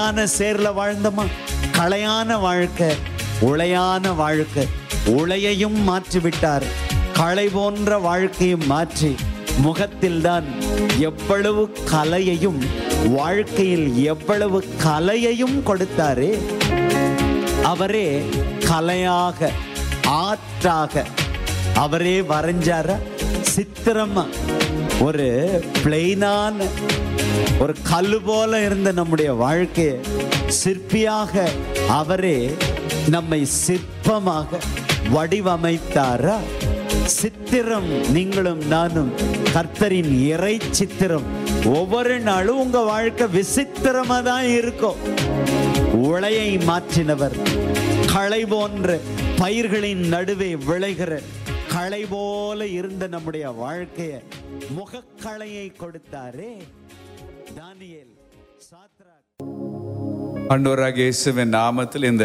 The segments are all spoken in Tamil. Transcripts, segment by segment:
களையான சேர்ல வாழ்ந்தோமா களையான வாழ்க்கை உளையான வாழ்க்கை உளையையும் மாற்றி விட்டார் களை போன்ற வாழ்க்கையும் மாற்றி முகத்தில் தான் எவ்வளவு கலையையும் வாழ்க்கையில் எவ்வளவு கலையையும் கொடுத்தாரே அவரே கலையாக ஆற்றாக அவரே வரைஞ்சார சித்திரமா ஒரு பிளெயினான ஒரு கல்லு போல இருந்த நம்முடைய வாழ்க்கையை சிற்பியாக அவரே நம்மை சிற்பமாக வடிவமைத்தாரா சித்திரம் நீங்களும் நானும் கர்த்தரின் இறை சித்திரம் ஒவ்வொரு நாளும் உங்க வாழ்க்கை விசித்திரமா தான் இருக்கும் உளையை மாற்றினவர் களை போன்ற பயிர்களின் நடுவே விளைகிற களை போல இருந்த நம்முடைய வாழ்க்கைய முகக்களையை கொடுத்தாரே தானியேல் சாத்ராக் ஆண்டவராக இயேசுவின் நாமத்தில் இந்த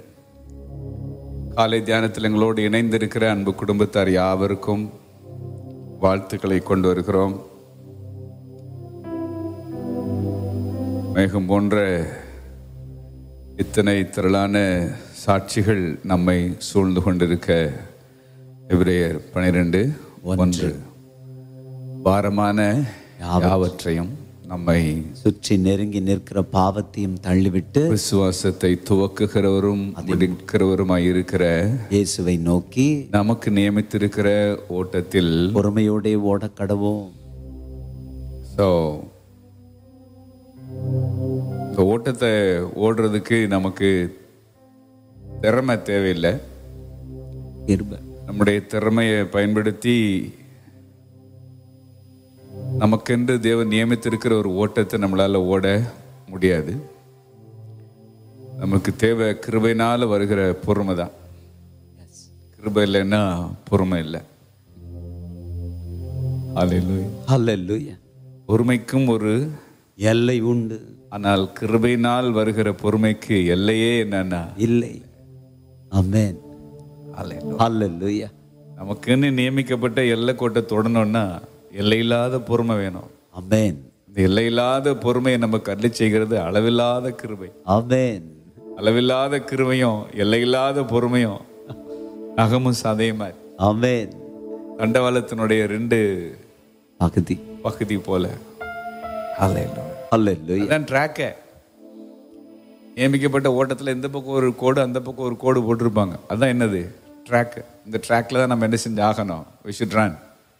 காலை தியானத்தில் எங்களோடு இணைந்திருக்கிற அன்பு குடும்பத்தார் யாவருக்கும் வாழ்த்துக்களை கொண்டு வருகிறோம் மேகம் போன்ற இத்தனை திரளான சாட்சிகள் நம்மை சூழ்ந்து கொண்டிருக்க எபிரேயர் பனிரெண்டு ஒன்று பாரமான யாவற்றையும் நம்மை சுற்றி நெருங்கி நிற்கிற பாவத்தையும் தள்ளிவிட்டு விசுவாசத்தை துவக்குகிறவரும் முடிக்கிறவருமாய் இருக்கிற இயேசுவை நோக்கி நமக்கு நியமித்திருக்கிற ஓட்டத்தில் பொறுமையோடே ஓட கடவோம் ஸோ இந்த ஓட்டத்தை ஓடுறதுக்கு நமக்கு திறமை தேவையில்லை கிருபை நம்முடைய திறமையை பயன்படுத்தி நமக்கென்று தேவன் நியமித்திருக்கிற ஒரு ஓட்டத்தை நம்மளால ஓட முடியாது நமக்கு தேவை கிருபைனால வருகிற பொறுமை தான் கிருபை இல்லைன்னா பொறுமை இல்லை Hallelujah. ஹalleluya பொறுமைக்கும் ஒரு எல்லை உண்டு ஆனால் கிருபையினால் வருகிற பொறுமைக்கு எல்லையே என்னன்னா இல்லை ஆமென் Hallelujah. ஹalleluya நமக்குன்னு நியமிக்கப்பட்ட எல்லை கோட்டை தொடணும்னா எல்லையில்லாத பொறுமை வேணும் ஆமென் இந்த எல்லையில்லாத பொறுமையை நம்ம கல்வி செய்கிறது அளவில்லாத கிருபை ஆமென் அளவில்லாத கிருபையும் எல்லையில்லாத பொறுமையும் நகமும் சதையுமா ஆமென் தண்டவாளத்தினுடைய ரெண்டு பகுதி பகுதி போல Hallelujah. ஹalleluya அதான் ட்ராக்க நியமிக்கப்பட்ட ஓட்டத்தில் இந்த பக்கம் ஒரு கோடு அந்த பக்கம் ஒரு கோடு போட்டிருப்பாங்க அதான் என்னது ட்ராக் இந்த ட்ராக்ல தான் நம்ம என்ன செஞ்சு ஆகணும் we should run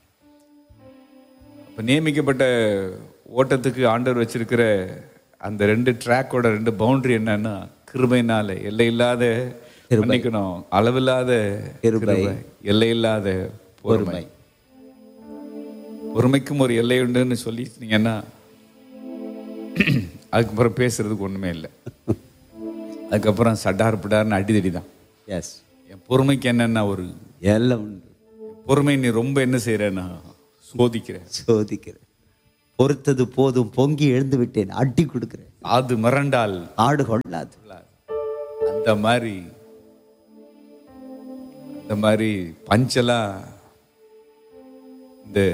இப்போ நியமிக்கப்பட்ட ஓட்டத்துக்கு ஆண்டவர் வச்சிருக்கிற அந்த ரெண்டு ட்ராக்கோட ரெண்டு பவுண்டரி என்னன்னா கிருபைனால எல்லையில்லாத மன்னிக்கணும் அளவில்லாத கிருபை. கிருபை, எல்லையில்லாத பொறுமை பொறுமை பொறுமைக்கும் ஒரு எல்லை உண்டுன்னு சொல்லிட்டீங்கன்னா அதுக்கப்புறம் பேசுறதுக்கு ஒண்ணுமே இல்லை அதுக்கப்புறம் சட்டார் பிடார்னு அடிதடி தான் எஸ் என் பொறுமைக்கு என்னன்னா ஒரு எல்லாம் உண்டு பொறுமை நீ ரொம்ப என்ன செய்யறேன்னா சோதிக்கிறேன் சோதிக்கிறேன் பொறுத்தது போதும் பொங்கி எழுந்து விட்டேன் அடி கொடுக்கிறேன் அது மிரண்டால் ஆடு கொள்ளாது அந்த மாதிரி அந்த மாதிரி பஞ்செல்லாம் இந்த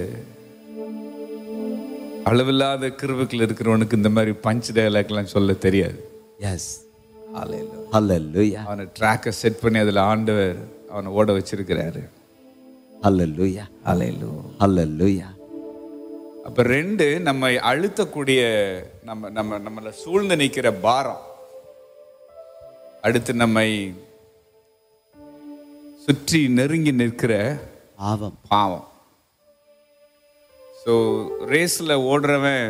அளவில்லாத கிருவுக்குள்ள இருக்கிறவனுக்கு இந்த மாதிரி பஞ்ச் டயலாக்லாம் சொல்ல தெரியாது எஸ் ஹalleluya அவனை ட்ராக்கை செட் பண்ணி அதில் ஆண்டவர் அவனை ஓட வச்சிருக்கிறாரு ஹalleluya அலையிலோ ஹalleluya அப்ப ரெண்டு நம்மை அழுத்தக்கூடிய நம்ம நம்ம நம்மளை சூழ்ந்து நிற்கிற பாரம் அடுத்து நம்மை சுற்றி நெருங்கி நிற்கிற பாவம் பாவம் ஸோ ரேஸில் ஓடுறவன்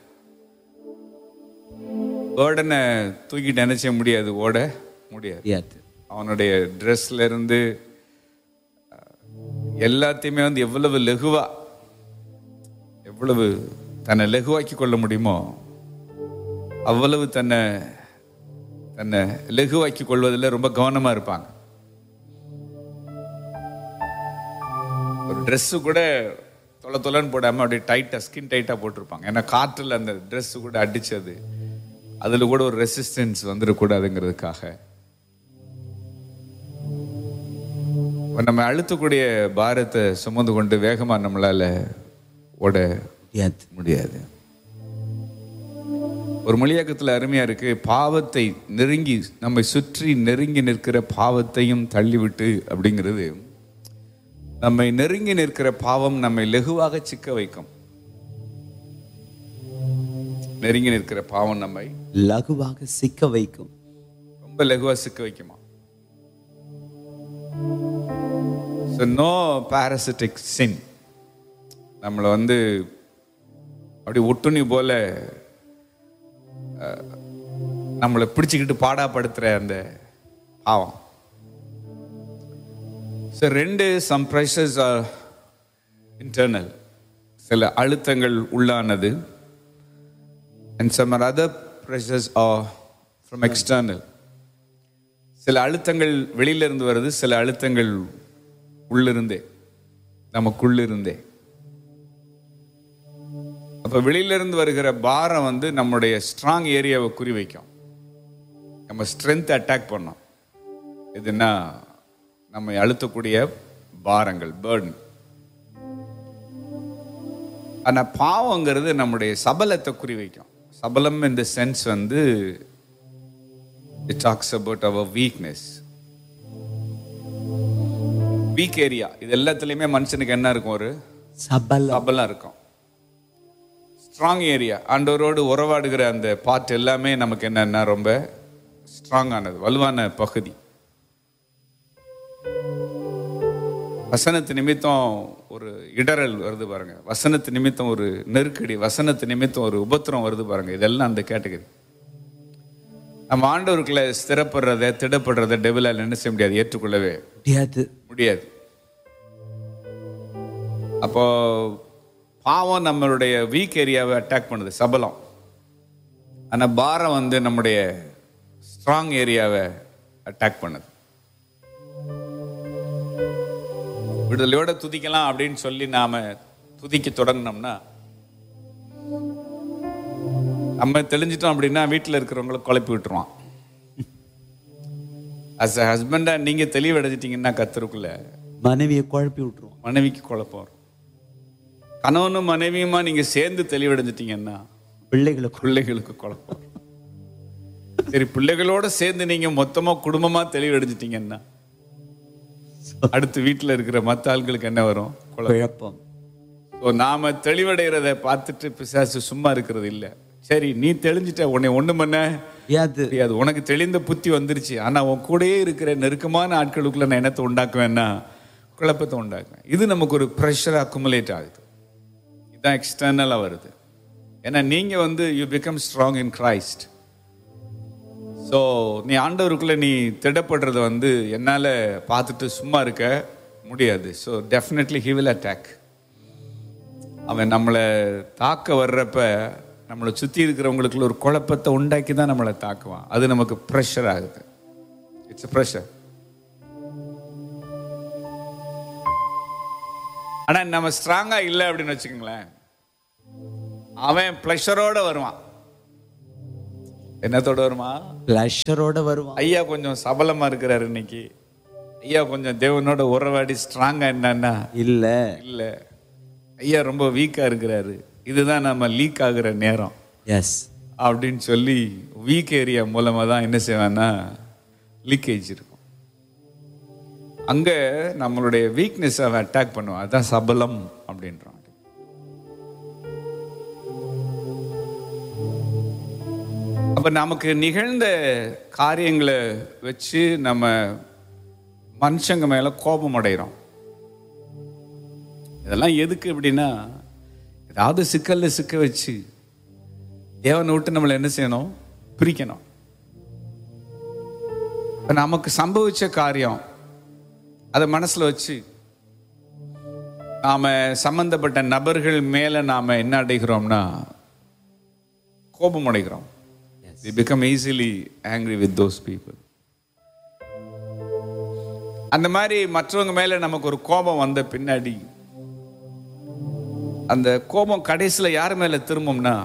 பேர்டனை தூக்கிட்டு நினைச்ச முடியாது ஓட முடியாது முடியாது அவனுடைய ட்ரெஸ்ல இருந்து அஹ், எல்லாத்தையுமே வந்து எவ்வளவு லெகுவா எவ்வளவு தன்னை லெகுவாக்கி கொள்ள முடியுமோ அவ்வளவு தன்னை தன்னை லெகுவாக்கி கொள்வதில் ரொம்ப கவனமா இருப்பாங்க ஒரு Dress கூட தொலை தொலைன்னு போடாம அப்படியே டைட்டா ஸ்கின் டைட்டா போட்டிருப்பாங்க ஏன்னா காற்றுல அந்த Dress கூட அடிச்சது அதுல கூட ஒரு ரெசிஸ்டன்ஸ் வந்துடக்கூடாதுங்கிறதுக்காக இப்ப நம்ம அழுத்தக்கூடிய பாரத்தை சுமந்து கொண்டு வேகமா நம்மளால ஓட முடியாது முடியாது ஒரு மொழியாக்கத்தில் அருமையா இருக்கு பாவத்தை நெருங்கி நம்மை சுற்றி நெருங்கி நிற்கிற பாவத்தையும் தள்ளிவிட்டு அப்படிங்கிறது நம்மை நெருங்கி நிற்கிற பாவம் நம்மை லெகுவாக சிக்க வைக்கும் நெருங்கி நிற்கிற பாவம் நம்மை லகுவாக சிக்க வைக்கும் ரொம்ப லெகுவா சிக்க வைக்குமா ஸோ நோ பாரசிட்டிக் சின் நம்மளை வந்து அப்படி ஒட்டுணி போல அஹ், நம்மளை பிடிச்சிக்கிட்டு பாடாப்படுத்துகிற அந்த பாவம் ஸோ ரெண்டு சம் ப்ரெஷர்ஸ் ஆர் இன்டர்னல் சில அழுத்தங்கள் உள்ளானது and some other pressures are from external சில அழுத்தங்கள் வெளியில இருந்து வருது சில அழுத்தங்கள் உள்ளிருந்தே நமக்குள்ளிருந்தே அப்ப வெளியில இருந்து வருகிற பாரம் வந்து நம்முடைய ஸ்ட்ராங் ஏரியாவை குறிவைக்கும் நம்ம ஸ்ட்ரென்த் அட்டாக் பண்ணோம் எதுனா நம்மை அழுத்தக்கூடிய பாரங்கள் பேர்டன் ஆனா பாவங்கிறது நம்முடைய சபலத்தை குறிவைக்கும் சபலம் இந்த சென்ஸ் வந்து it talks about our weakness weak area இது எல்லாத்துலயுமே மனுஷனுக்கு என்ன இருக்கும் ஒரு சபலம் சபலம் இருக்கும் ஸ்ட்ராங் ஏரியா ஆண்டவரோடு உறவாடுகிற அந்த பார்ட் எல்லாமே நமக்கு என்னன்னா ரொம்ப ஸ்ட்ராங் ஆனது வலுவான பகுதி வசனத்து நிமித்தம் ஒரு இடறல் வருது பாருங்க வசனத்து நிமித்தம் ஒரு நெருக்கடி வசனத்து நிமித்தம் ஒரு உபத்திரம் வருது பாருங்க இதெல்லாம் அந்த கேட்டகரி நம்ம ஆண்டவருக்குள்ள ஸ்திரப்படுறத திடப்படுறத டெவிலால் என்ன செய்ய முடியாது ஏற்றுக்கொள்ளவே முடியாது முடியாது அப்போ பாவம் நம்மளுடைய வீக் ஏரியாவை அட்டாக் பண்ணுது சபலம் ஆனா பாரம் வந்து நம்முடைய ஸ்ட்ராங் ஏரியாவை அட்டாக் பண்ணுது விடுதலையோட துதிக்கலாம் அப்படின்னு சொல்லி நாம துதிக்க தொடங்கினோம்னா நம்ம தெளிஞ்சிட்டோம் அப்படின்னா வீட்டில் இருக்கிறவங்கள குழப்பி விட்டுருவான் அஸ் அ ஹஸ்பண்டா நீங்க தெளிவடைஞ்சிட்டீங்கன்னா கத்தருக்குள்ள மனைவியை குழப்பி விட்டுருவோம் மனைவிக்கு குழப்பம் வரும் கணவனும் மனைவியுமா நீங்க சேர்ந்து தெளிவடைஞ்சிட்டீங்கன்னா பிள்ளைகளை பிள்ளைகளுக்கு குழப்பம் வரும். சரி பிள்ளைகளோட சேர்ந்து நீங்க மொத்தமா குடும்பமா தெளிவடைஞ்சிட்டீங்கன்னா அடுத்து வீட்டுல இருக்கிற மத்த ஆட்களுக்கு என்ன வரும் குழப்பம் குழப்பம் ஸோ நாம தெளிவடைகிறத பார்த்துட்டு பிசாசு சும்மா இருக்கிறது இல்ல சரி நீ தெளிஞ்சிட்ட உன்னை ஒண்ணு பண்ண முடியாது தெரியாது உனக்கு தெளிந்த புத்தி வந்துருச்சு ஆனா உன் கூடயே இருக்கிற நெருக்கமான ஆட்களுக்குள்ள நான் என்னத்தை உண்டாக்குவேன்னா குழப்பத்தை உண்டாக்குவேன் இது நமக்கு ஒரு ப்ரெஷர் அக்குமுலேட் ஆகுது இதுதான் எக்ஸ்டர்னலாக வருது ஏன்னா நீங்க வந்து you become strong in Christ so நீ ஆண்டவருக்குள்ள நீ திடப்படுறத வந்து என்னால பார்த்துட்டு சும்மா இருக்க முடியாது so definitely he will attack அவன் நம்மளை தாக்க வர்றப்ப நம்மளை சுற்றி இருக்கிறவங்களுக்குள்ள ஒரு குழப்பத்தை உண்டாக்கி தான் நம்மளை தாக்குவான் அது நமக்கு ப்ரெஷர் ஆகுது இட்ஸ் ப்ரெஷர் ஆனா நம்ம ஸ்ட்ராங்கா இல்லை அப்படின்னு வச்சுக்கோங்களேன் அவன் ப்ளஷரோட வருவான் என்னத்தோட வருவான் பிளஷரோட வருவான் ஐயா கொஞ்சம் சபலமா இருக்கிறாரு இன்னைக்கு ஐயா கொஞ்சம் தேவனோட உறவாடி ஸ்ட்ராங்கா என்னன்னா இல்ல இல்ல ஐயா ரொம்ப வீக்கா இருக்கிறாரு இதுதான் நம்ம லீக் ஆகுற நேரம் எஸ் அப்படின்னு சொல்லி வீக் ஏரியா மூலமா தான் என்ன செய்வேன்னா லீக்கேஜ் இருக்கும் அங்க நம்மளுடைய வீக்னஸ் அவன் அட்டாக் பண்ணுவான் அதான் சபலம் அப்படின்றான் அப்ப நமக்கு நிகழ்ந்த காரியங்களை வச்சு நம்ம மனுஷங்க மேல கோபம் அடைகிறோம் இதெல்லாம் எதுக்கு அப்படின்னா ஏதாவது சிக்கல்ல சிக்க வச்சு தேவனை விட்டு நம்மளை என்ன செய்யணும் பிரிக்கணும் இப்ப நமக்கு சம்பவிச்ச காரியம் அதை மனசுல வச்சு நாம சம்பந்தப்பட்ட நபர்கள் மேல நாம என்ன அடைகிறோம்னா கோபம் அடைகிறோம் we become easily angry with those people அந்த மாதிரி மற்றவங்க மேல நமக்கு ஒரு கோபம் வந்த பின்னாடி அந்த கோபம் கடைசியில யார் மேல திரும்பும்னா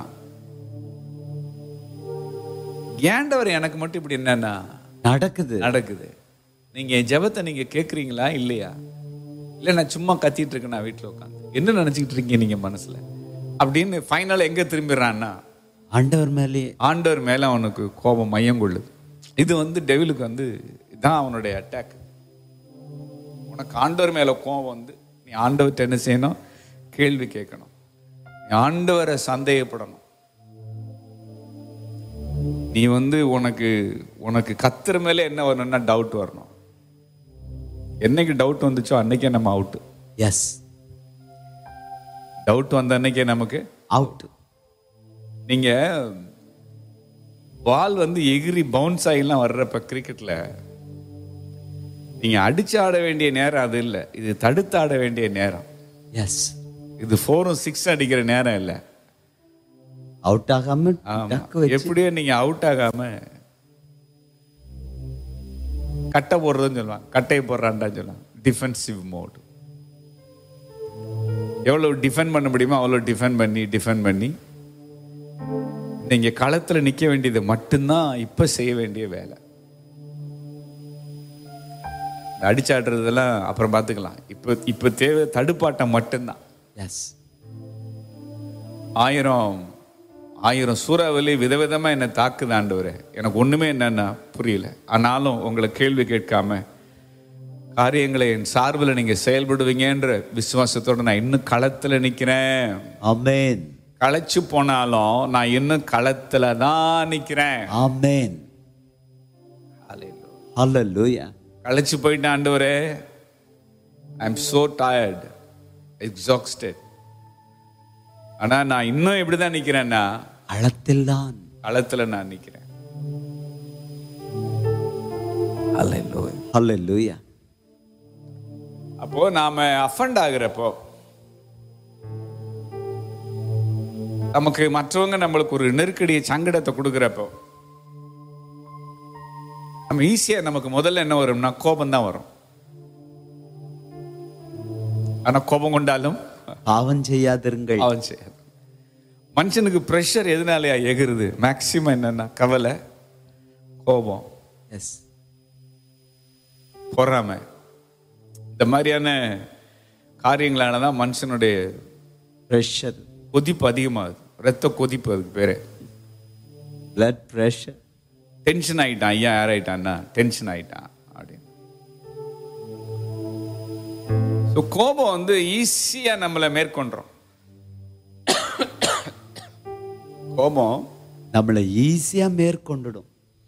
ஏண்டவர் எனக்கு மட்டும் இப்படி என்னன்னா நடக்குது நடக்குது நீங்க என் ஜெபத்தை நீங்க கேக்குறீங்களா இல்லையா இல்ல நான் சும்மா கத்திட்டு இருக்கேன் நான் வீட்டுல உட்காந்து என்ன நினைச்சுக்கிட்டு இருக்கீங்க நீங்க மனசுல அப்படின்னு ஃபைனல் எங்க திரும்பிடுறான்னா ஆண்டவர் மேலே ஆண்டவர் மேல அவனுக்கு கோபம் மையம் கொள்ளுது இது வந்து டெவிலுக்கு வந்து இதான் அவனுடைய அட்டாக் உனக்கு ஆண்டவர் மேல கோபம் வந்து நீ ஆண்டவர்கிட்ட என்ன செய்யணும் கேள்வி கேட்கணும் நீ ஆண்டவரை சந்தேகப்படணும் நீ வந்து உனக்கு உனக்கு கத்துற மேல என்ன வரணும்னா டவுட் வரணும் என்னைக்கு டவுட் வந்துச்சோ அன்னைக்கே நம்ம அவுட்டு எஸ் டவுட் வந்த அன்னைக்கே நமக்கு அவுட் நீங்க பால் வந்து எகிரி பவுன்ஸ் ஆகிலாம் வர்றப்ப கிரிக்கெட்ல நீங்க அடிச்சு ஆட வேண்டிய நேரம் அது இல்லை இது தடுத்து ஆட வேண்டிய நேரம் எஸ் இது ஃபோரும் சிக்ஸ் அடிக்கிற நேரம் இல்லை அவுட் ஆகாம ஆமா. டக்கு வச்சு எப்படியோ நீங்க அவுட் ஆகாம கட்டை போடுறதுன்னு சொல்லுவாங்க கட்டையை போடுறான்டான்னு சொல்லுவாங்க டிஃபென்சிவ் மோட் எவ்வளவு டிஃபெண்ட் பண்ண முடியுமோ அவ்வளோ டிஃபெண்ட் பண்ணி டிஃபெண்ட் பண்ணி நீங்க களத்துல நிக்க வேண்டியது மட்டும்தான் இப்ப செய்ய வேண்டிய வேலை இந்த அடிச்சாடுறதெல்லாம் அப்புறம் பார்த்துக்கலாம் இப்போ இப்போ தேவை தடுப்பாட்டம் மட்டும்தான் எஸ் ஆயிரம் ஆயிரம் சூறாவளி விதவிதமா என்னை தாக்குது ஆண்டவரே எனக்கு ஒண்ணுமே என்னன்னா புரியல ஆனாலும் உங்களை கேள்வி கேட்காம காரியங்களை என் சார்பில் நீங்க செயல்படுவீங்கன்ற விசுவாசத்தோட நான் இன்னும் களத்துல நிக்கிறேன் ஆமென் களைச்சு போனாலும் நான் இன்னும் களத்துல தான் நிக்கிறேன் ஆமென் ஹalleluya களைச்சு போயிட்டேன் ஆண்டவரே I am so tired exhausted ஆனா நான் இன்னும் எப்படிதான் நிக்கிறேன்னா களத்தில் தான் களத்துல நான் நிக்கிறேன் ஹalleluya அப்போ நாம அஃபண்ட் ஆகுறப்போ நமக்கு மற்றவங்க நம்மளுக்கு ஒரு நெருக்கடியை சங்கடத்தை கொடுக்குறப்போ நம்ம ஈஸியா நமக்கு முதல்ல என்ன வரும்னா கோபம் தான் வரும் ஆனா கோபம் கொண்டாலும் பாவம் செய்யாதிருங்கள் அவன் செய்யாது மனுஷனுக்கு ப்ரெஷர் எதனாலயா எகுறுது மேக்சிமம் என்னன்னா கவலை கோபம் எஸ் பொறாமை இந்த மாதிரியான காரியங்களால தான் மனுஷனுடைய பிரஷர் கொதிப்பு அதிகமாகுது ரத்த கொதிப்பு அதுக்கு பேரு பிளட் பிரஷர் டென்ஷன் ஆயிட்டான் ஐயா யார் ஆயிட்டான்னா டென்ஷன் ஆயிட்டான் அப்படின்னு ஸோ கோபம் வந்து ஈஸியா நம்மளை மேற்கொண்டுரும் கோபம் நம்மளை ஈஸியா மேற்கொண்டுடும்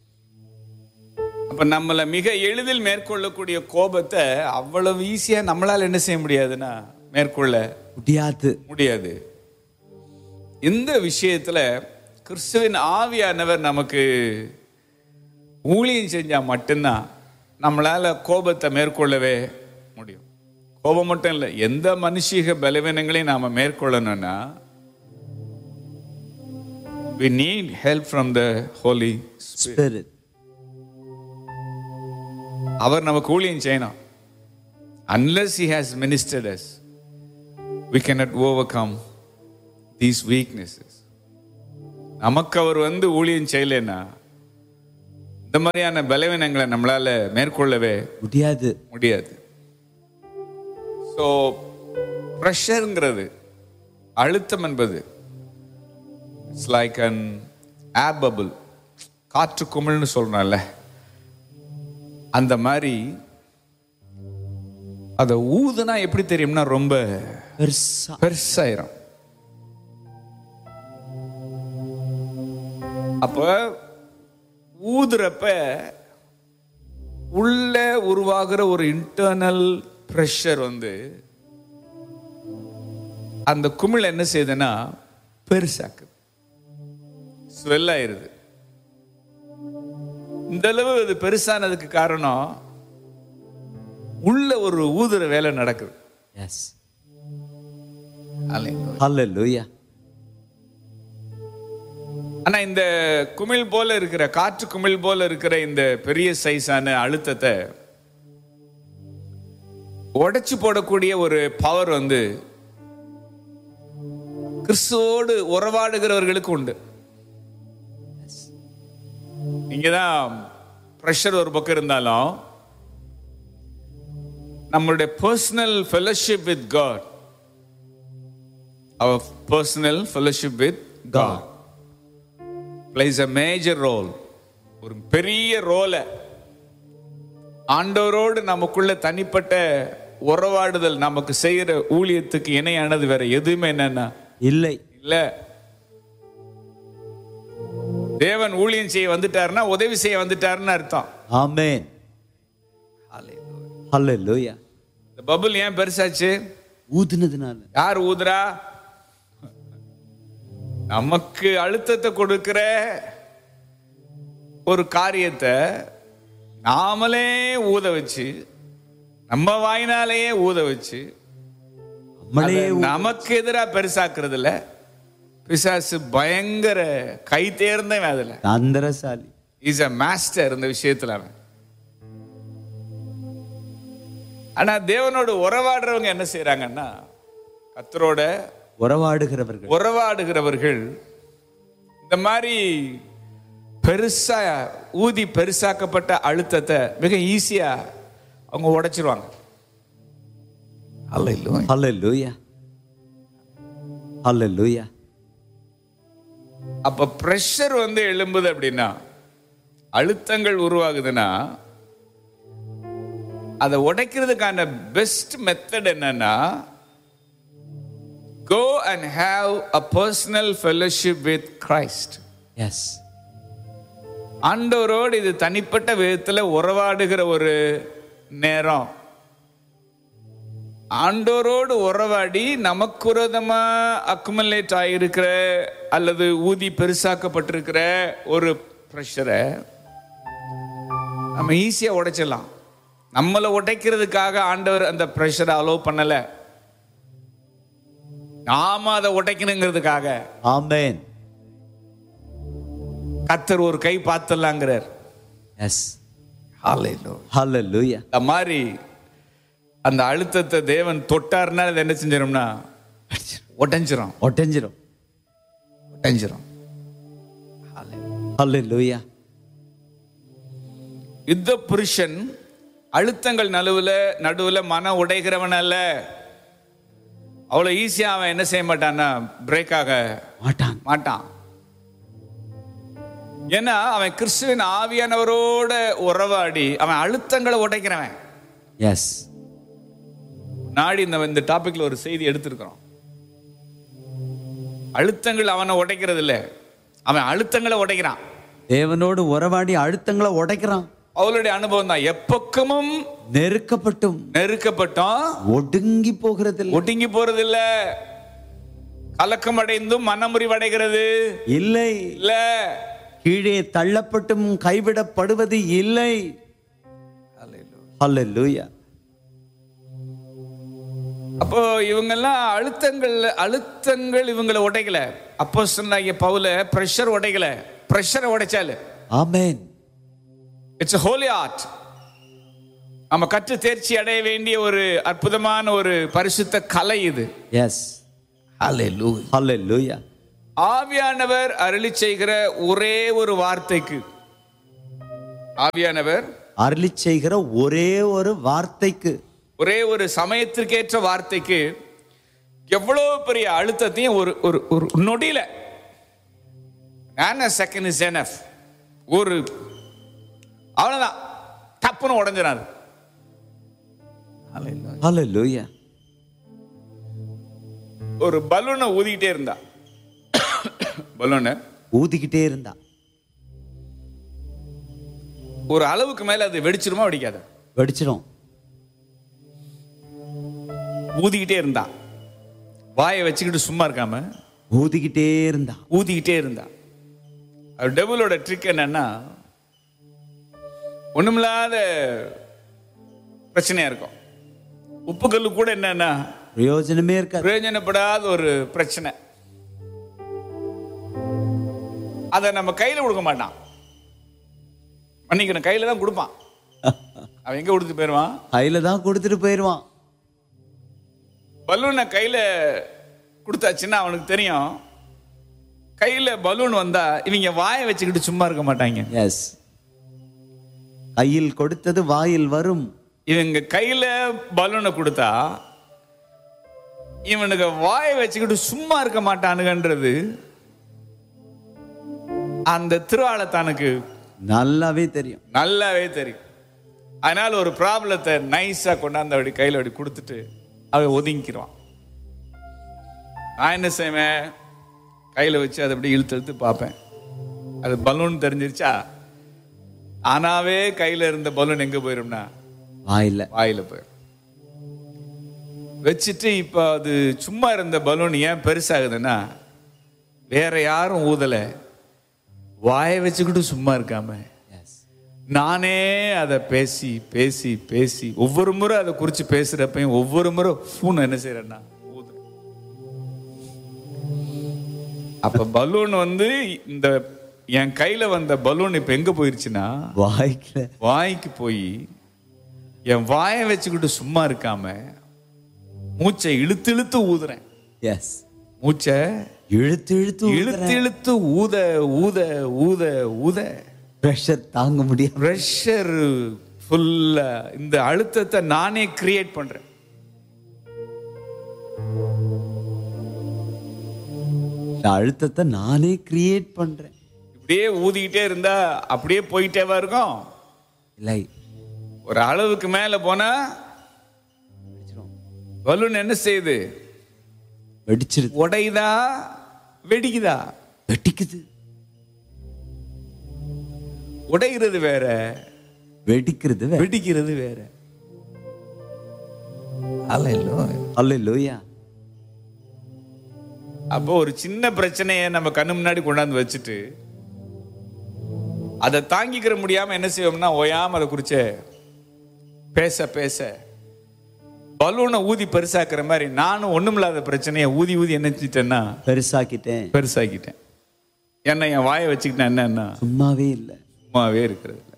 அப்ப நம்மளை மிக எளிதில் மேற்கொள்ளக்கூடிய கோபத்தை அவ்வளவு ஈஸியா நம்மளால என்ன செய்ய முடியாதுன்னா மேற்கொள்ள முடியாது முடியாது இந்த விஷயத்துல கிறிஸ்துவின் ஆவியானவர் நமக்கு ஊழியம் செஞ்சா மட்டும்தான் நம்மளால கோபத்தை மேற்கொள்ளவே முடியும் கோபம் மட்டும் இல்லை எந்த மனுஷீக பலவீனங்களையும் நாம மேற்கொள்ளணும்னா we need help from the holy spirit spirit அவர் நமக்கு ஊழியம் செய்யணும் unless he has ministered us we cannot overcome these weaknesses நமக்கு அவர் வந்து ஊழியம் செய்யலைன்னா இந்த மாதிரியான பலவீனங்களை நம்மளால மேற்கொள்ளவே முடியாது முடியாது ஸோ ப்ரெஷருங்கிறது அழுத்தம் என்பது it's like an air bubble காற்று குமிழ்னு சொல்றோம்ல அந்த மாதிரி அதை ஊதுனா எப்படி தெரியும்னா ரொம்ப பெருசா பெருசாயிரும் அப்ப ஊதுறப்ப உள்ள உருவாகிற ஒரு இன்டர்னல் ப்ரெஷர் வந்து அந்த குமிழ் என்ன செய்யுதுன்னா பெருசாக்குது ஸ்வெல் ஆயிருது இந்த அளவு அது பெருசானதுக்கு காரணம் உள்ள ஒரு ஊதுற வேலை நடக்குது எஸ் Hallelujah. ஹalleluya ஆனா இந்த குமிழ் போல இருக்கிற காற்று குமிழ் போல இருக்கிற இந்த பெரிய சைஸான அழுத்தத்தை உடைச்சு போடக்கூடிய ஒரு பவர் வந்து கிறிஸ்துவோடு உறவாடுகிறவர்களுக்கு உண்டு இங்கதான் ப்ரெஷர் ஒரு பக்கம் இருந்தாலும் நம்மளுடைய பர்சனல் ஃபெலோஷிப் வித் காட் அவர் personal fellowship with God plays a major role ஒரு பெரிய ரோலை ஆண்டவரோடு நமக்குள்ள தனிப்பட்ட உறவாடுதல் நமக்கு செய்யற ஊழியத்துக்கு இணையானது வேற எதுவுமே என்னன்னா இல்லை இல்ல தேவன் ஊழியம் செய்ய வந்துட்டாருன்னா உதவி செய்ய வந்துட்டாருன்னு அர்த்தம் ஆமென் ஹalleluya இந்த பபுள் ஏன் பெருசாச்சு ஊதுனதுனால யார் ஊதுறா நமக்கு அழுத்தத்தை கொடுக்கிற ஒரு காரியத்தை நாமளே ஊத வச்சு நம்ம வாயினாலேயே ஊத வச்சு நம்மளே அதை நமக்கு எதிரா பெருசாக்குறதுல பிசாசு பயங்கர கை தேர்ந்தவன் அதுல தந்திரசாலி இஸ் அ மாஸ்டர் இந்த விஷயத்துல அவன் ஆனா தேவனோடு உறவாடுறவங்க என்ன செய்றாங்கன்னா கத்தரோட உறவாடுகிறவர்கள் உறவாடுகிறவர்கள் இந்த மாதிரி பெருசா ஊதி பெருசாக்கப்பட்ட அழுத்தத்தை மிக ஈஸியா அவங்க உடைச்சிருவாங்க அல்ல ஹalleluya ஹalleluya அப்ப பிரஷர் வந்து எழும்புது அப்படின்னா அழுத்தங்கள் உருவாகுதுன்னா அதை உடைக்கிறதுக்கான பெஸ்ட் மெத்தட் என்னன்னா go and have a personal fellowship with Christ yes ஆண்டவரோடு இது தனிப்பட்ட விதத்தில் உறவாடுகிற ஒரு நேரம் ஆண்டோரோடு உறவாடி நமக்கு விரோதமா அக்குமலேட் ஆகியிருக்கிற அல்லது ஊதி பெருசாக்கப்பட்டிருக்கிற ஒரு ப்ரெஷரை நம்ம ஈஸியாக உடைச்சிடலாம் நம்மளை உடைக்கிறதுக்காக ஆண்டவர் அந்த ப்ரெஷரை அலோவ் பண்ணலை நாம அதை உடைக்கணுங்கிறதுக்காக ஆமென் கத்தர் ஒரு கை பார்த்துடலாங்கிறார் எஸ் ஹalleluya ஹalleluya அந்த மாதிரி அந்த அழுத்தத்தை தேவன் தொட்டார்னா அது என்ன செஞ்சிடும்னா உடைஞ்சிரும் ஒட்டஞ்சிரும் உடைஞ்சிரும் ஹalleluya யுத்த புருஷன் அழுத்தங்கள் நடுவுல நடுவுல மன உடைகிறவன் அல்ல அவ்வளவு ஈஸியா அவன் என்ன செய்ய மாட்டான்னா பிரேக் ஆக மாட்டான் மாட்டான் ஏன்னா அவன் கிறிஸ்துவின் ஆவியானவரோட உறவாடி அவன் அழுத்தங்களை உடைக்கிறவன் எஸ் நாடி இந்த இந்த டாபிக்ல ஒரு செய்தி எடுத்திருக்கிறோம் அழுத்தங்கள் அவனை உடைக்கிறது இல்ல அவன் அழுத்தங்களை உடைக்கிறான் தேவனோடு உறவாடி அழுத்தங்களை உடைக்கிறான் அவளுடைய அனுபவம் தான் எப்பக்கமும் நெருக்கப்பட்டும் நெருக்கப்பட்டோம் ஒடுங்கி போகிறதில்லை ஒடுங்கி போறது இல்ல கலக்கம் அடைந்தும் மனமுறிவடைகிறது இல்லை இல்ல கீழே தள்ளப்பட்டும் கைவிடப்படுவது இல்லை ஹalleluya அப்போ இவங்கெல்லாம் அழுத்தங்கள் அழுத்தங்கள் இவங்களை உடைக்கல அப்போ சொன்னாங்க பவுல பிரஷர் உடைக்கல பிரஷரை உடைச்சாலு ஆமென் இட்ஸ் ஹோலி ஆர்ட் நம்ம கற்று தேர்ச்சி அடைய வேண்டிய ஒரு அற்புதமான ஒரு பரிசுத்த கலை இது எஸ் ஹalleluya ஆவியானவர் அருளி செய்கிற ஒரே ஒரு வார்த்தைக்கு ஆவியானவர் அருளி செய்கிற ஒரே ஒரு வார்த்தைக்கு ஒரே ஒரு சமயத்திற்கேற்ற வார்த்தைக்கு எவ்வளவு பெரிய அழுத்தத்தையும் ஒரு ஒரு ஒரு நொடியில செகண்ட் இஸ் எனஃப் ஒரு அவ்வளவுதான் டப்புன்னு உடஞ்சிடாது ஹalleluya ஒரு பலூனை ஊதிக்கிட்டே இருந்தா பலூனை ஊதிக்கிட்டே இருந்தா ஒரு அளவுக்கு மேல அது வெடிச்சிருமா வெடிக்காத வெடிச்சிடும் ஊதிக்கிட்டே இருந்தா வாயை வச்சுக்கிட்டு சும்மா இருக்காம ஊதிக்கிட்டே இருந்தா ஊதிக்கிட்டே இருந்தா அது டெபிளோட ட்ரிக் என்னன்னா ஒண்ணுமில்லாத பிரச்சனையா இருக்கும் உப்புக்கல்லு கூட என்னன்னா பிரயோஜனமே இருக்காது பிரயோஜனப்படாத ஒரு பிரச்சனை அதை நம்ம கையில கொடுக்க மாட்டான் மன்னிக்கணும் கையில தான் கொடுப்பான் அவன் எங்க கொடுத்து போயிடுவான் கையில தான் கொடுத்துட்டு போயிடுவான் பலூனை கையில கொடுத்தாச்சுன்னா அவனுக்கு தெரியும் கையில பலூன் வந்தா இவங்க வாயை வச்சுக்கிட்டு சும்மா இருக்க மாட்டாங்க எஸ் கையில் கொடுத்தது வாயில் வரும் இவங்க கையில பலூனை கொடுத்தா இவனுக்கு வாயை வச்சுக்கிட்டு சும்மா இருக்க மாட்டானுங்கன்றது அந்த திருவாளத்தானுக்கு நல்லாவே தெரியும் நல்லாவே தெரியும் அதனால ஒரு ப்ராப்ளத்தை நைஸா கொண்டாந்து அப்படி கையில் அப்படி கொடுத்துட்டு அவன் ஒதுங்கிக்கிறான் நான் என்ன செய்வேன் கையில் வச்சு அதை அப்படி இழுத்து இழுத்து பார்ப்பேன் அது பலூன் தெரிஞ்சிருச்சா ஆனாவே கையில் இருந்த பலூன் எங்கே போயிரும்னா வாயில வாயில போயிடும் வச்சுட்டு இப்போ அது சும்மா இருந்த பலூன் ஏன் பெருசாகுதுன்னா வேற யாரும் ஊதல வாயை வச்சுக்கிட்டு சும்மா இருக்காம எஸ் நானே அதை பேசி பேசி பேசி ஒவ்வொரு முறை அதை குறித்து பேசுறப்பையும் ஒவ்வொரு முறை ஃபோன் என்ன செய்யறேன்னா ஊதுறேன் அப்ப பலூன் வந்து இந்த என் கையில வந்த பலூன் இப்ப எங்க போயிருச்சுன்னா வாய்க்கல வாய்க்கு போய் என் வாயை வச்சுக்கிட்டு சும்மா இருக்காம மூச்சை இழுத்து இழுத்து ஊதுறேன் எஸ் மூச்சை இழுத்து இழுத்து இழுத்து இழுத்து ஊத ஊத ஊத ஊத ப்ரெஷர் தாங்க முடியாது ப்ரெஷர் ஃபுல்லா இந்த அழுத்தத்தை நானே கிரியேட் பண்றேன் இந்த அழுத்தத்தை நானே கிரியேட் பண்றேன் இப்படியே ஊதிக்கிட்டே இருந்தா அப்படியே போயிட்டேவா இருக்கும் இல்லை ஒரு அளவுக்கு மேல போனா பலூன் என்ன செய்யுது வெடிச்சிருது உடையுதா வெடிக்குதா வெடிக்குது உடைகிறது வேற வெடிக்கிறது வே- வெடிக்கிறது வேற அல்லேலூயா அப்போ ஒரு சின்ன பிரச்சனையை நம்ம கண்ணு முன்னாடி கொண்டாந்து வச்சுட்டு அதை தாங்கிக்கிற முடியாம என்ன செய்வோம்னா ஓயாம அதை குறிச்ச பேச பேச பலூனை ஊதி பெருசாக்குற மாதிரி நானும் ஒண்ணுமில்லாத பிரச்சனையை ஊதி ஊதி என்ன செஞ்சிட்டேன்னா பெருசாக்கிட்டேன் பெருசாக்கிட்டேன் ஏன்னா என் வாயை வச்சுக்கிட்டேன் என்னன்னா சும்மாவே இல்லை சும்மாவே இருக்கிறது இல்ல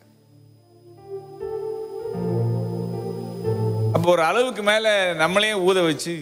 அப்போ ஒரு அளவுக்கு மேல நம்மளே ஊத வச்சு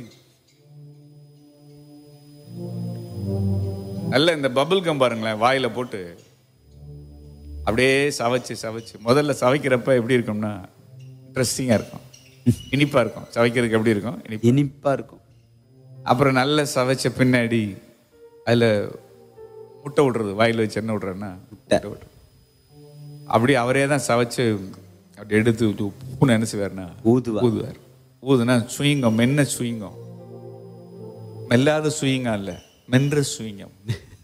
நல்ல இந்த பபிள் கம் பாருங்களேன் வாயில போட்டு அப்படியே சவைச்சு சவைச்சு முதல்ல சவைக்கிறப்ப எப்படி இருக்கும்னா இன்ட்ரெஸ்டிங்கா இருக்கும் இனிப்பா இருக்கும் சவைக்கிறதுக்கு எப்படி இருக்கும் இனிப்பு இனிப்பா இருக்கும் அப்புறம் நல்ல சவைச்ச பின்னாடி அதுல முட்டை விடுறது வாயில வச்சு என்ன விடுறேன்னா முட்டை விடுறது அப்படி அவரே தான் சவைச்சு அப்படி எடுத்து உப்புன்னு என்ன செய்வார்னா ஊதுவா ஊதுவார் ஊதுனா சுயிங்கம் மென்ன சுயிங்கம் மெல்லாத சுயிங்கம் இல்ல மென்ற சுயிங்கம்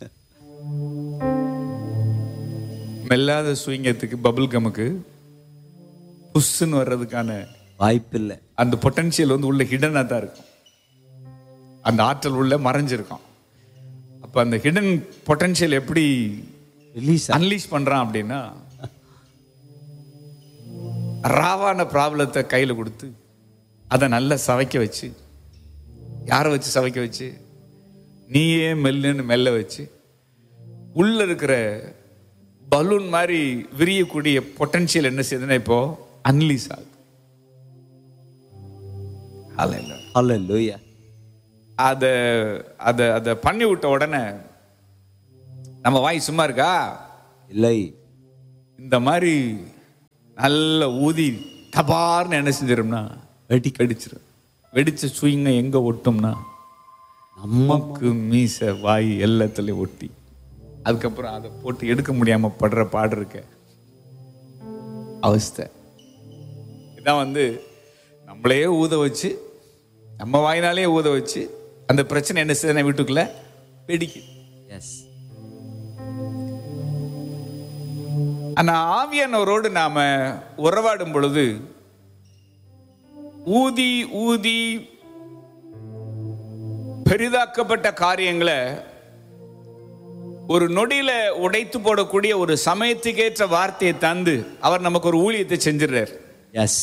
மெல்லாத சுயிங்கத்துக்கு பபிள் கமுக்கு புஷ்ஷுன்னு வர்றதுக்கான வாய்ப்பில்லை அந்த பொட்டன்ஷியல் வந்து உள்ள ஹிடனாக தான் இருக்கும் அந்த ஆற்றல் உள்ள மறைஞ்சிருக்கும் அப்போ அந்த ஹிடன் பொட்டன்ஷியல் எப்படி ரிலீஸ் அன்லீஷ் பண்றான் அப்படின்னா ராவான ப்ராப்ளத்தை கையில கொடுத்து அதை நல்லா சவைக்க வச்சு யாரை வச்சு சவைக்க வச்சு நீயே மெல்லுன்னு மெல்ல வச்சு உள்ள இருக்கிற பலூன் மாதிரி விரியக்கூடிய பொட்டன்ஷியல் என்ன செய்யுதுன்னா இப்போ அன்லீஸ் ஆகுது Hallelujah. அல்லேலூயா அதை அதை அதை பண்ணி விட்ட உடனே நம்ம வாய் சும்மா இருக்கா இல்லை இந்த மாதிரி நல்ல ஊதி தபார்னு என்ன செஞ்சிரும்னா வெடி வெடிச்சிரும் வெடிச்ச சுயிங்க எங்க ஒட்டும்னா நமக்கு மீச வாய் எல்லாத்துலயும் ஒட்டி அதுக்கப்புறம் அதை போட்டு எடுக்க முடியாம படுற பாடு இருக்க அவஸ்தை இதான் வந்து நம்மளே ஊத வச்சு நம்ம வாயினாலே ஊத வச்சு அந்த பிரச்சனை என்ன செய்யுதுன்னா வீட்டுக்குள்ள வெடிக்குது எஸ் ஆனா ஆவியானவரோடு நாம உறவாடும் பொழுது ஊதி ஊதி பெரிதாக்கப்பட்ட காரியங்களை ஒரு நொடியில உடைத்து போடக்கூடிய ஒரு சமயத்துக்கேற்ற வார்த்தையை தந்து அவர் நமக்கு ஒரு ஊழியத்தை செஞ்சிடுறார் எஸ்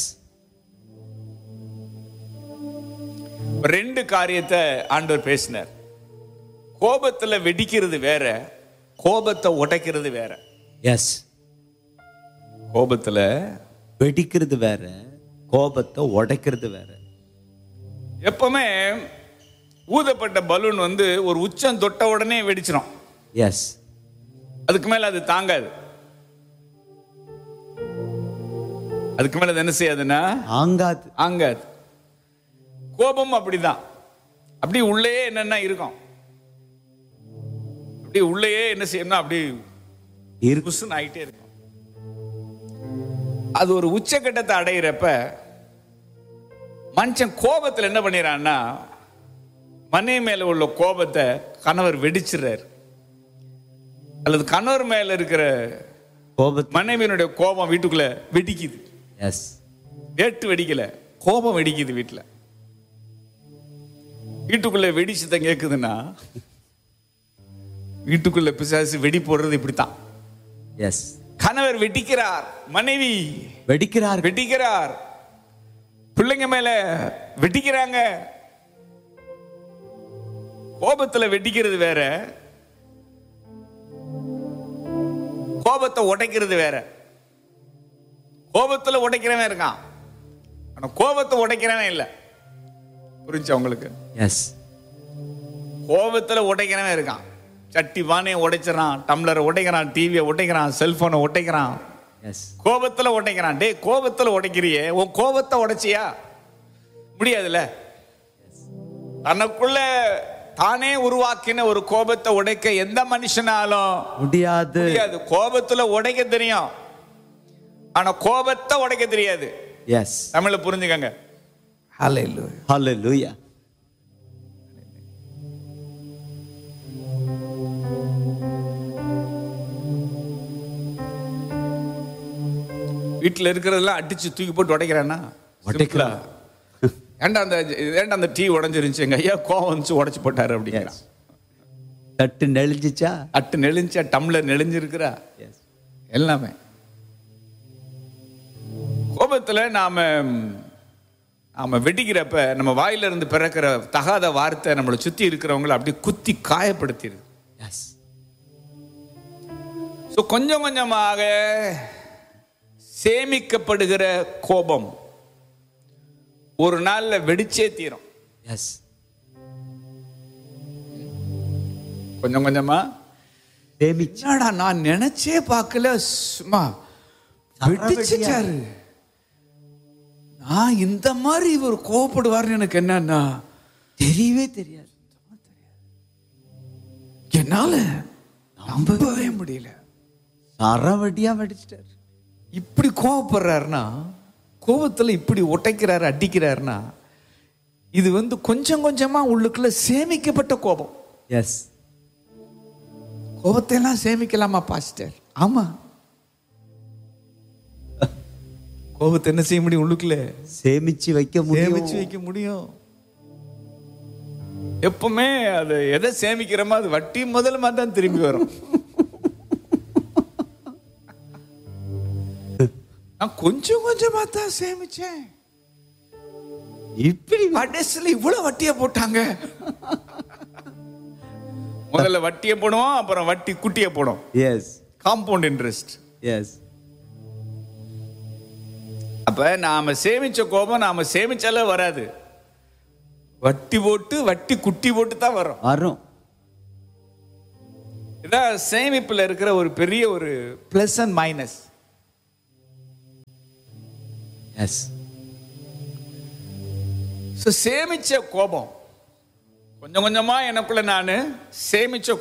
ரெண்டு காரியத்தை ஆண்டவர் பேசினார் கோபத்துல வெடிக்கிறது வேற கோபத்தை உடைக்கிறது வேற எஸ் கோபத்துல வெடிக்கிறது வேற கோபத்தை உடைக்கிறது வேற எப்பவுமே ஊதப்பட்ட பலூன் வந்து ஒரு உச்சம் தொட்ட உடனே வெடிச்சிடும் எஸ் அதுக்கு மேல அது தாங்காது அதுக்கு மேல அது என்ன செய்யாதுன்னா ஆங்காது ஆங்காது கோபம் அப்படிதான் அப்படி உள்ளே என்னென்ன இருக்கும் அப்படி உள்ளேயே என்ன செய்யணும்னா அப்படி இருக்கு புசுன்னு ஆயிட்டே இருக்கும் அது ஒரு உச்சக்கட்டத்தை அடையிறப்ப மனுஷன் கோபத்துல என்ன பண்ணிடுறான்னா மனைவி மேல உள்ள கோபத்தை கணவர் வெடிச்சிடுறாரு அல்லது கணவர் மேல இருக்கிற கோபத்து மனைவியினுடைய கோபம் வீட்டுக்குள்ள வெடிக்குது எஸ் ஏட்டு வெடிக்கல கோபம் வெடிக்குது வீட்டுல வீட்டுக்குள்ள வெடிச்சுதான் கேக்குதுன்னா வீட்டுக்குள்ள பிசாசு வெடி போடுறது இப்படித்தான் எஸ் கணவர் வெடிக்கிறார் மனைவி வெடிக்கிறார்கள் வெடிக்கிறார் பிள்ளைங்க மேல வெடிக்கிறாங்க கோபத்துல வெடிக்கிறது வேற கோபத்தை உடைக்கிறது வேற கோபத்துல உடைக்கிறவன் இருக்கான் ஆனா கோபத்தை உடைக்கிறவன் இல்ல புரிஞ்சா உங்களுக்கு எஸ் கோபத்துல உடைக்கிறவன் இருக்கான் சட்டி பானையை உடைச்சிடறான் டம்ளரை உடைக்கிறான் டிவியை உடைக்கிறான் செல்போனை உடைக்கிறான் எஸ் கோபத்துல உடைக்கிறான் டேய் கோபத்துல உடைக்கிறியே உன் கோபத்தை உடைச்சியா முடியாதுல்ல தனக்குள்ள தானே உருவாக்கின ஒரு கோபத்தை உடைக்க எந்த மனுஷனாலும் முடியாது முடியாது கோபத்துல உடைக்க தெரியும் ஆனா கோபத்தை உடைக்க தெரியாது எஸ் தமிழ்ல புரிஞ்சுக்கங்க ஹalleluya வீட்டுல இருக்கிறதெல்லாம் அடிச்சு தூக்கி போட்டு உடைக்கிறானா உடைக்கிறான். ஏன்டா அந்த ஏன்டா அந்த டீ உடைஞ்சிருந்துச்சு எங்க ஐயா கோவம் வந்துச்சு உடைச்சு போட்டாரு அப்படிங்கிறான் தட்டு நெளிஞ்சிச்சா அட்டு நெளிஞ்சா டம்ளர் நெளிஞ்சிருக்கிறா எஸ் எல்லாமே கோபத்துல நாம நாம வெடிக்கிறப்ப நம்ம வாயில இருந்து பிறக்கிற தகாத வார்த்தை நம்மளை சுத்தி இருக்கிறவங்கள அப்படியே குத்தி காயப்படுத்திடுது எஸ் ஸோ கொஞ்சம் கொஞ்சமாக சேமிக்கப்படுகிற கோபம் ஒரு நாள்ல வெடிச்சே தீரும் எஸ் கொஞ்சம் கொஞ்சமா சேமிச்சு என்னடா நான் நினைச்சே பார்க்கல சும்மா வெடிச்சிட்டாரு நான் இந்த மாதிரி இவர் கோவப்படுவார்னு எனக்கு என்னன்னா தெரியவே தெரியாது என்னால நம்பவே முடியல சரவடியா வெடிச்சிட்டாரு இப்படி கோவப்படுறாருன்னா கோபத்துல இப்படி உடைக்கிறாரு அடிக்கிறாருன்னா இது வந்து கொஞ்சம் கொஞ்சமா உள்ளுக்குள்ள சேமிக்கப்பட்ட கோபம் எஸ் கோபத்தை எல்லாம் சேமிக்கலாமா பாஸ்டர் ஆமா கோபத்தை என்ன செய்ய முடியும் உள்ளுக்குள்ள சேமிச்சு வைக்க முடியும் சேமிச்சு வைக்க முடியும் எப்பவுமே அது எதை சேமிக்கிறோமோ அது வட்டி முதல்ல தான் திரும்பி வரும் நான் கொஞ்சம் கொஞ்சமா தான் சேமிச்சேன் இப்படி கடைசியில் இவ்வளவு வட்டியை போட்டாங்க முதல்ல வட்டியை போடுவோம் அப்புறம் வட்டி குட்டியை போடும் எஸ் காம்பவுண்ட் இன்ட்ரெஸ்ட் எஸ் அப்ப நாம சேமிச்ச கோபம் நாம சேமிச்சாலே வராது வட்டி போட்டு வட்டி குட்டி போட்டு தான் வரும் வரும் இதான் சேமிப்புல இருக்கிற ஒரு பெரிய ஒரு plus and minus yes so சேமிச்ச கோபம் கொஞ்சம் கொஞ்சமா எனக்குள்ள நான் சேமிச்ச